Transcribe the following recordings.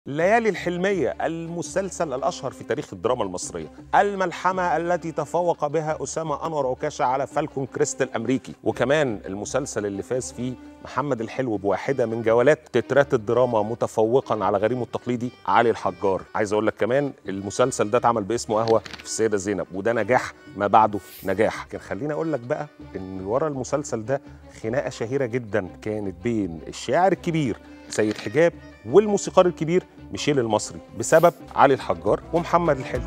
ليالي الحلمية المسلسل الأشهر في تاريخ الدراما المصرية الملحمة التي تفوق بها أسامة أنور عكاشة على فالكون كريست الأمريكي وكمان المسلسل اللي فاز فيه محمد الحلو بواحدة من جولات تترات الدراما متفوقا على غريمه التقليدي علي الحجار عايز أقول لك كمان المسلسل ده اتعمل باسمه قهوة في السيدة زينب وده نجاح ما بعده نجاح لكن خليني أقول لك بقى إن ورا المسلسل ده خناقة شهيرة جدا كانت بين الشاعر الكبير سيد حجاب والموسيقار الكبير ميشيل المصري بسبب علي الحجار ومحمد الحلو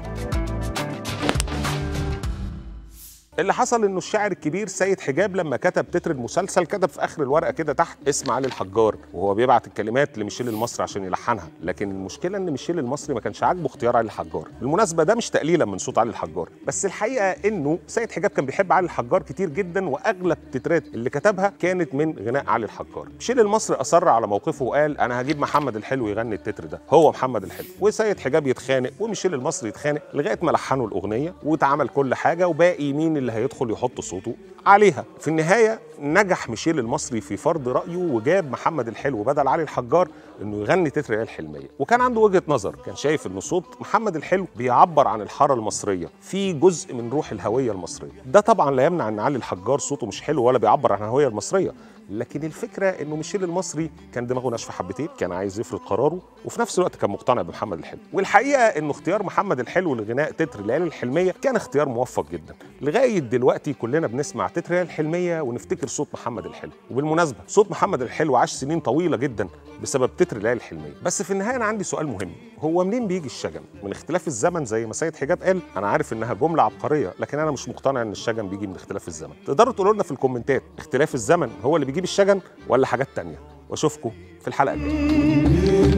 اللي حصل انه الشاعر الكبير سيد حجاب لما كتب تتر المسلسل كتب في اخر الورقه كده تحت اسم علي الحجار وهو بيبعت الكلمات لميشيل المصري عشان يلحنها لكن المشكله ان ميشيل المصري ما كانش عاجبه اختيار علي الحجار بالمناسبه ده مش تقليلا من صوت علي الحجار بس الحقيقه انه سيد حجاب كان بيحب علي الحجار كتير جدا واغلب التترات اللي كتبها كانت من غناء علي الحجار ميشيل المصري اصر على موقفه وقال انا هجيب محمد الحلو يغني التتر ده هو محمد الحلو وسيد حجاب يتخانق وميشيل المصري يتخانق لغايه ما لحنوا الاغنيه واتعمل كل حاجه وباقي مين اللي هيدخل يحط صوته عليها في النهايه نجح ميشيل المصري في فرض رايه وجاب محمد الحلو بدل علي الحجار انه يغني تتر ليالي الحلميه وكان عنده وجهه نظر كان شايف ان صوت محمد الحلو بيعبر عن الحاره المصريه في جزء من روح الهويه المصريه ده طبعا لا يمنع ان علي الحجار صوته مش حلو ولا بيعبر عن الهويه المصريه لكن الفكره انه ميشيل المصري كان دماغه ناشفه حبتين كان عايز يفرض قراره وفي نفس الوقت كان مقتنع بمحمد الحلو والحقيقه انه اختيار محمد الحلو لغناء تتر ليالي الحلميه كان اختيار موفق جدا لغايه دلوقتي كلنا بنسمع تتر ليالي الحلميه ونفتكر صوت محمد الحلو وبالمناسبه صوت محمد الحلو عاش سنين طويله جدا بسبب تتر ليالي الحلميه بس في النهايه انا عندي سؤال مهم هو منين بيجي الشجن من اختلاف الزمن زي ما سيد حجاب قال انا عارف انها جمله عبقريه لكن انا مش مقتنع ان الشجن بيجي من اختلاف الزمن تقدروا تقولوا لنا في الكومنتات اختلاف الزمن هو اللي بيجيب الشجن ولا حاجات تانية واشوفكم في الحلقه الجايه